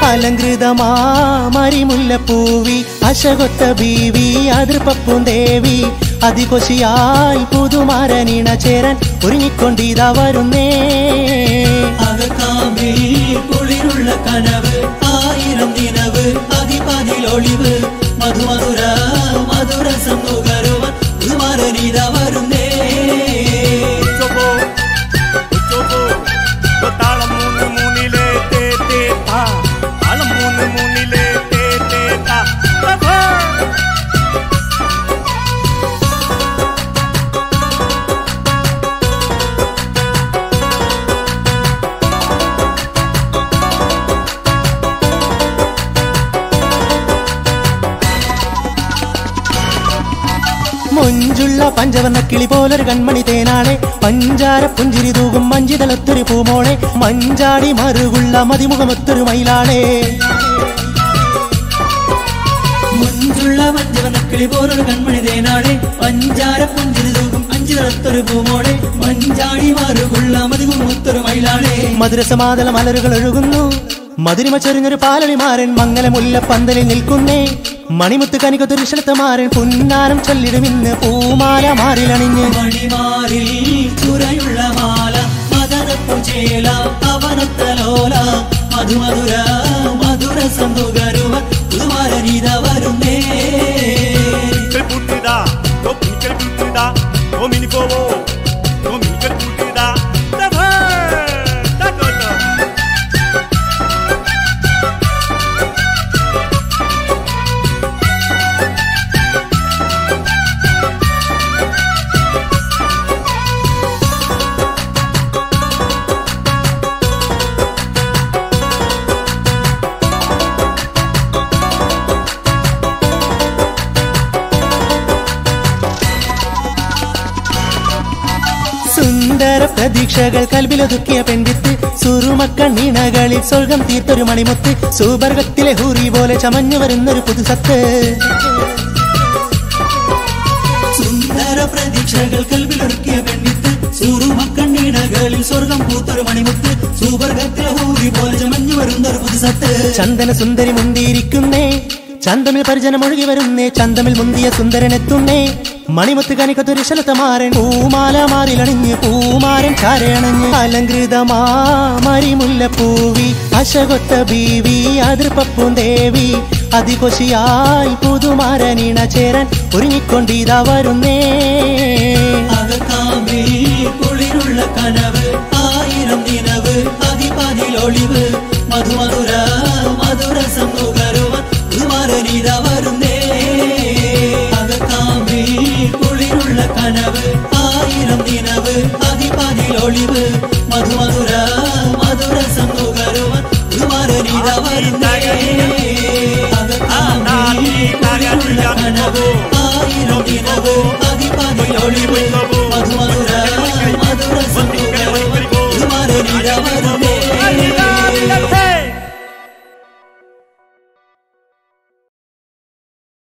അലങ്കൃതമാ മരിമുല്ലപ്പൂവി അശകൊത്ത ബീവി അതിർപ്പപ്പൂന്തേവി അതികൊശിയായി പുതുമാരനീണ ചേരാൻ ഒരുങ്ങിക്കൊണ്ടിതാ വരുന്നേ അകക്കാമ്പിൽ കുളിരുള്ള കനവ് ആയിരം നിലവ് അതിപതിലൊളിവ് മധുമധുര മധുര സമുഖരുവ പുതുമാരനീത വരുന്നേ ഉച്ചപോ ഉച്ചപോ ഇപ്പൊ താളം മൂന്ന് മൂന്നിലെ തേ തേ താ താളം മൂന്ന് മൂന്നിലെ തേ തേ താ പ്രഭോ മൊഞ്ചുള്ള പഞ്ചവർണ്ണ കിളി പോലൊരു കൺമണി തേനാളെ പഞ്ചാര പുഞ്ചിരി തൂകും മഞ്ചിതലത്തൊരു പൂമോളെ മഞ്ചാടി മറുകുള്ള മതിമുഖമൊത്തൊരു മയിലാളെ മുഞ്ചുള്ള മഞ്ചവനക്കിളി പോലൊരു കൺമണി തേനാടെ പഞ്ചാര പുഞ്ചിരി തൂക്കും അഞ്ചു തരത്തൊരു പൂമോടെ മഞ്ചാടി മാറുകൊള്ള മതികും മുത്തൊരു മയിലാളെ മധുരസമാതല മലരുകൾ ഒഴുകുന്നു മധുരിമ ചൊരിഞ്ഞൊരു പാലളിമാരൻ മംഗലമുല്ല പന്തലിൽ നിൽക്കുന്നേ മണിമുത്ത് കനികൊത്തൊരു ശലത്തമാരൻ പുന്നാരം ചൊല്ലിടുമിന്ന് പൂമാല മാറിലണിഞ്ഞ് മണിമാറിൽ ചുരയുള്ള മാല മദനപ്പുചേല അവനത്തലോല മധുമധുര മധുര സന്തുകരുവ പുതുമാരനീത വരുന്നേ മിനിക്കൽ പൂട്ടിതാ ഓ മിനിക്കൽ പൂട്ടിതാ ഓ മിനി പോവോ ഓ മിനിക്കൽ പൂട്ടിതാ പ്രഭോ തകോട്ടോ സുന്ദര പ്രതീക്ഷകൾ കൽവിലൊതുക്കിയ പെൺവിത്ത് സുറുമക്കണ്ണീണകളിൽ സ്വർഗം തീർത്തൊരു മണിമുത്ത് സുവർഗത്തിലെ ഹൂറി പോലെ ചമഞ്ഞു വരുന്നൊരു പുതുസത്ത് സുന്ദര പ്രതീക്ഷകൾ കൽവിലൊരുക്കിയ പെണ്ണിത്ത് സൂറുമക്കണ്ണീടകളിൽ സ്വർഗം പൂത്തൊരു മണിമുത്ത് സൂപർഗത്തിലെ ഊരി പോലെ ചമഞ്ഞു വരുന്നൊരു പുതുസത്ത് ചന്ദന സുന്ദരി മുന്തിയിരിക്കുന്നേ ചന്തമിൽ പരിചനം ഒഴുകി വരുന്നേ ചന്തമിൽ മുന്തിയ സുന്ദരനെത്തുന്നേ മണിമുത്ത് കനിക്കത്തൊരു ശലത്തമാരൻ പൂമാല മാറിലണിഞ്ഞ് പൂമാരൻ ചാരണഞ്ഞ് അലങ്കൃതമാ മരിമുല്ലപ്പൂവി അശകൊത്ത ബീവി അതിർപ്പപ്പൂന്തേവി അതികൊശിയായി പുതുമാരനീണ ചേരാൻ ഒരുങ്ങിക്കൊണ്ടിതാ വരുന്നേ അകക്കാമ്പിൽ കുളിരുള്ള കനവ് ആയിരം നിലവ് അതിപതിലൊളിവ് മധുമധുര മധുര സമുഖരുവ പുതുമാരനീത വരുന്നേ അകക്കാമ്പിൽ കുളിരുള്ള കനവ് ആയിരം നിലവ് അതിപതിലൊളിവ് മധുമധുര മധുര സമുഖരുവ പുതുമാരനീത വരുന്നേ അകക്കാമ്പിൽ കുളിരുള്ള കനവ് ആയിരം നിലവ് അതിപതിലൊളിവ് മധുമധുര